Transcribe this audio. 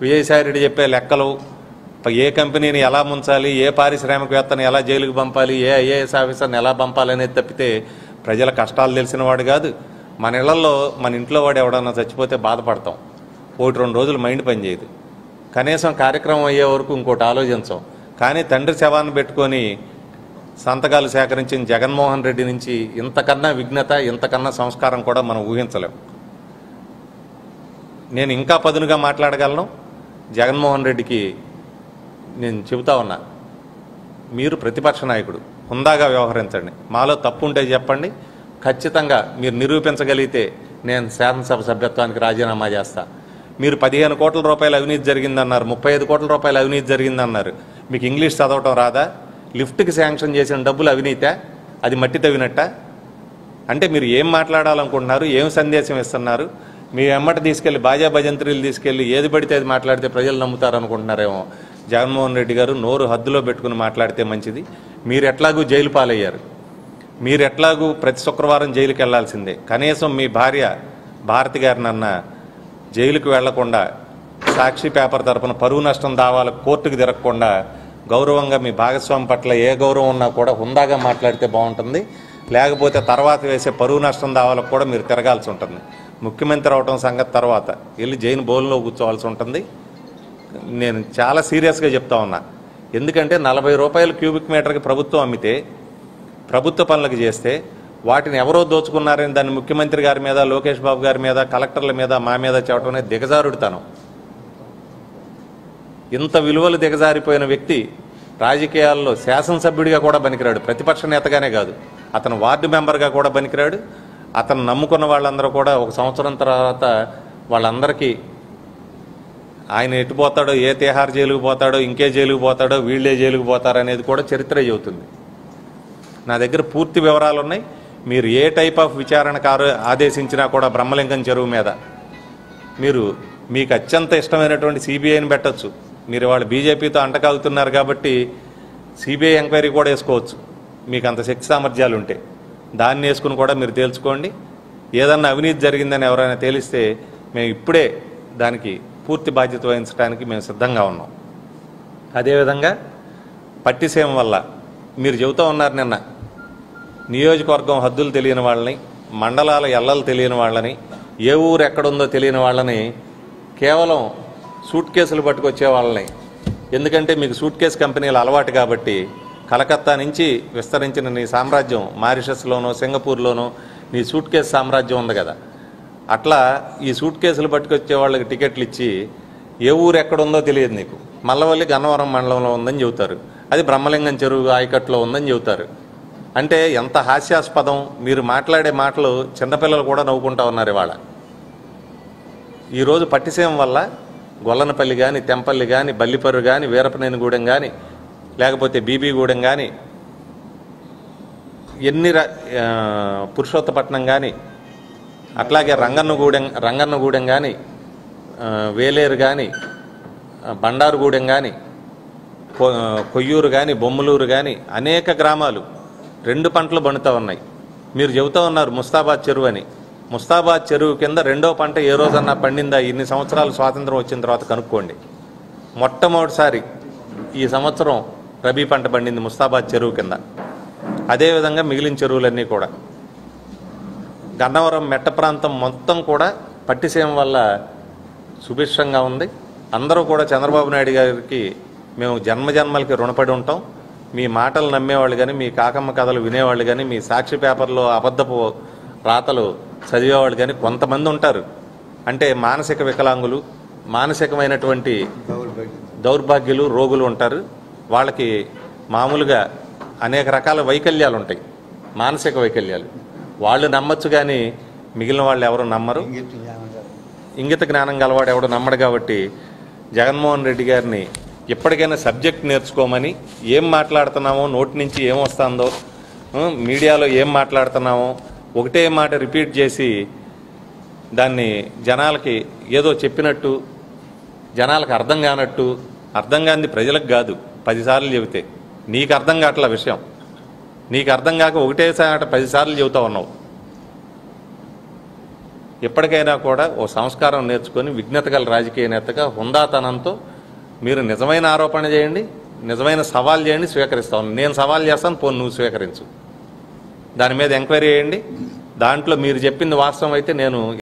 విజయసాయిరెడ్డి చెప్పే లెక్కలు ఏ కంపెనీని ఎలా ముంచాలి ఏ పారిశ్రామికవేత్తని ఎలా జైలుకు పంపాలి ఏ ఐఏఎస్ ఆఫీసర్ని ఎలా పంపాలి అనేది తప్పితే ప్రజల కష్టాలు తెలిసిన వాడు కాదు మన ఇళ్లలో మన ఇంట్లో వాడు ఎవడన్నా చచ్చిపోతే బాధపడతాం ఒకటి రెండు రోజులు మైండ్ పనిచేయదు కనీసం కార్యక్రమం అయ్యే వరకు ఇంకోటి ఆలోచించాం కానీ తండ్రి శవాన్ని పెట్టుకొని సంతకాలు సేకరించిన జగన్మోహన్ రెడ్డి నుంచి ఇంతకన్నా విఘ్నత ఇంతకన్నా సంస్కారం కూడా మనం ఊహించలేం నేను ఇంకా పదునుగా మాట్లాడగలను జగన్మోహన్ రెడ్డికి నేను చెబుతా ఉన్నా మీరు ప్రతిపక్ష నాయకుడు హుందాగా వ్యవహరించండి మాలో తప్పు ఉంటే చెప్పండి ఖచ్చితంగా మీరు నిరూపించగలిగితే నేను శాసనసభ సభ్యత్వానికి రాజీనామా చేస్తా మీరు పదిహేను కోట్ల రూపాయల అవినీతి జరిగిందన్నారు ముప్పై ఐదు కోట్ల రూపాయల అవినీతి జరిగిందన్నారు మీకు ఇంగ్లీష్ చదవటం రాదా లిఫ్ట్కి శాంక్షన్ చేసిన డబ్బులు అవినీతా అది మట్టి తవ్వినట్ట అంటే మీరు ఏం మాట్లాడాలనుకుంటున్నారు ఏం సందేశం ఇస్తున్నారు మీ వెమ్మట తీసుకెళ్లి బాజా భజంత్రీలు తీసుకెళ్లి ఏది పడితే అది మాట్లాడితే ప్రజలు నమ్ముతారు అనుకుంటున్నారేమో జగన్మోహన్ రెడ్డి గారు నోరు హద్దులో పెట్టుకుని మాట్లాడితే మంచిది మీరు ఎట్లాగూ జైలు పాలయ్యారు మీరు ఎట్లాగూ ప్రతి శుక్రవారం జైలుకి వెళ్లాల్సిందే కనీసం మీ భార్య భారతి గారినన్న జైలుకు వెళ్లకుండా సాక్షి పేపర్ తరపున పరువు నష్టం దావాల కోర్టుకు తిరగకుండా గౌరవంగా మీ భాగస్వామి పట్ల ఏ గౌరవం ఉన్నా కూడా హుందాగా మాట్లాడితే బాగుంటుంది లేకపోతే తర్వాత వేసే పరువు నష్టం దావాలకు కూడా మీరు తిరగాల్సి ఉంటుంది ముఖ్యమంత్రి అవటం సంగతి తర్వాత వెళ్ళి జైలు బోన్లో కూర్చోవాల్సి ఉంటుంది నేను చాలా సీరియస్గా చెప్తా ఉన్నా ఎందుకంటే నలభై రూపాయల క్యూబిక్ మీటర్కి ప్రభుత్వం అమ్మితే ప్రభుత్వ పనులకు చేస్తే వాటిని ఎవరో దోచుకున్నారని దాన్ని ముఖ్యమంత్రి గారి మీద లోకేష్ బాబు గారి మీద కలెక్టర్ల మీద మా మీద చెప్పడం అనేది దిగజారుడుతనం ఇంత విలువలు దిగజారిపోయిన వ్యక్తి రాజకీయాల్లో శాసనసభ్యుడిగా కూడా పనికిరాడు ప్రతిపక్ష నేతగానే కాదు అతను వార్డు మెంబర్గా కూడా పనికిరాడు అతను నమ్ముకున్న వాళ్ళందరూ కూడా ఒక సంవత్సరం తర్వాత వాళ్ళందరికీ ఆయన ఎటు పోతాడో ఏ తిహార్ జైలుకు పోతాడో ఇంకే జైలుకు పోతాడో వీళ్ళే జైలుకు పోతారో అనేది కూడా చరిత్ర చెబుతుంది నా దగ్గర పూర్తి వివరాలు ఉన్నాయి మీరు ఏ టైప్ ఆఫ్ విచారణకు ఆరు- ఆదేశించినా కూడా బ్రహ్మలింగం చెరువు మీద మీరు మీకు అత్యంత ఇష్టమైనటువంటి సిబిఐని పెట్టొచ్చు మీరు వాళ్ళు బీజేపీతో అంటకాగుతున్నారు కాబట్టి సిబిఐ ఎంక్వైరీ కూడా వేసుకోవచ్చు మీకు అంత శక్తి సామర్థ్యాలు ఉంటే దాన్ని వేసుకుని కూడా మీరు తేల్చుకోండి ఏదన్నా అవినీతి జరిగిందని ఎవరైనా తేలిస్తే మేము ఇప్పుడే దానికి పూర్తి బాధ్యత వహించడానికి మేము సిద్ధంగా ఉన్నాం అదేవిధంగా పట్టిసీమ వల్ల మీరు చెబుతూ ఉన్నారు నిన్న నియోజకవర్గం హద్దులు తెలియని వాళ్ళని మండలాల ఎల్లలు తెలియని వాళ్ళని ఏ ఊరు ఎక్కడుందో తెలియని వాళ్ళని కేవలం సూట్ కేసులు పట్టుకొచ్చే వాళ్ళని ఎందుకంటే మీకు సూట్ కేసు కంపెనీలు అలవాటు కాబట్టి కలకత్తా నుంచి విస్తరించిన నీ సామ్రాజ్యం మారిషస్లోనో సింగపూర్లోనో నీ సూట్ కేసు సామ్రాజ్యం ఉంది కదా అట్లా ఈ సూట్ కేసులు పట్టుకొచ్చే వాళ్ళకి టికెట్లు ఇచ్చి ఏ ఊరు ఎక్కడుందో తెలియదు నీకు మల్లవల్లి గన్నవరం మండలంలో ఉందని చెబుతారు అది బ్రహ్మలింగం చెరువు ఆయకట్లో ఉందని చెబుతారు అంటే ఎంత హాస్యాస్పదం మీరు మాట్లాడే మాటలు చిన్నపిల్లలు కూడా నవ్వుకుంటా ఉన్నారు ఇవాళ ఈరోజు పట్టిసీమ వల్ల గొల్లనపల్లి కానీ తెంపల్లి కానీ బల్లిపర్రు కానీ వీరపనేనిగూడెం కానీ లేకపోతే బీబీగూడెం కానీ ఎన్ని ర- ఆ, పురుషోత్తపట్నం కానీ అట్లాగే రంగన్నగూడెం రంగన్నగూడెం కానీ ఆ, వేలేరు కానీ ఆ, బండారుగూడెం కానీ కొ- కొయ్యూరు కానీ బొమ్మలూరు కానీ అనేక గ్రామాలు రెండు పంటలు పండుతూ ఉన్నాయి మీరు చెబుతూ ఉన్నారు ముస్తాబాద్ చెరువు అని ముస్తాబాద్ చెరువు కింద రెండో పంట ఏ రోజన్నా పండిందా ఇన్ని సంవత్సరాలు స్వాతంత్రం వచ్చిన తర్వాత కనుక్కోండి మొట్టమొదటిసారి ఈ సంవత్సరం రబీ పంట పండింది ముస్తాబాద్ చెరువు కింద అదేవిధంగా మిగిలిన చెరువులన్నీ కూడా గన్నవరం మెట్ట ప్రాంతం మొత్తం కూడా పట్టిసీమ వల్ల సుభిక్షంగా ఉంది అందరూ కూడా చంద్రబాబు నాయుడు గారికి మేము జన్మ జన్మలకి రుణపడి ఉంటాం మీ మాటలు నమ్మేవాళ్ళు కానీ మీ కాకమ్మ కథలు వినేవాళ్ళు కానీ మీ సాక్షి పేపర్లో అబద్ధపు రాతలు చదివేవాళ్ళు కానీ కొంతమంది ఉంటారు అంటే మానసిక వికలాంగులు మానసికమైనటువంటి దౌర్భాగ్యులు రోగులు ఉంటారు వాళ్ళకి మామూలుగా అనేక రకాల వైకల్యాలు ఉంటాయి మానసిక వైకల్యాలు వాళ్ళు నమ్మచ్చు కానీ మిగిలిన వాళ్ళు ఎవరు నమ్మరు ఇంగిత జ్ఞానం గలవాడు ఎవడు నమ్మడు కాబట్టి జగన్మోహన్ రెడ్డి గారిని ఇప్పటికైనా సబ్జెక్ట్ నేర్చుకోమని ఏం మాట్లాడుతున్నామో నోటి నుంచి ఏం వస్తుందో ఉం, మీడియాలో ఏం మాట్లాడుతున్నామో ఒకటే మాట రిపీట్ చేసి దాన్ని జనాలకి ఏదో చెప్పినట్టు జనాలకు అర్థం కానట్టు అర్థం కానిది ప్రజలకు కాదు పదిసార్లు చెబితే నీకు అర్థం కావట్ల విషయం నీకు అర్థం కాక ఒకటేసారి పదిసార్లు చెబుతా ఉన్నావు ఎప్పటికైనా కూడా ఓ సంస్కారం నేర్చుకొని విఘ్నత గల రాజకీయ నేతగా హుందాతనంతో మీరు నిజమైన ఆరోపణ చేయండి నిజమైన సవాల్ చేయండి స్వీకరిస్తాను నేను సవాల్ చేస్తాను పోను నువ్వు స్వీకరించు దాని మీద ఎంక్వైరీ చేయండి దాంట్లో మీరు చెప్పింది వాస్తవం అయితే నేను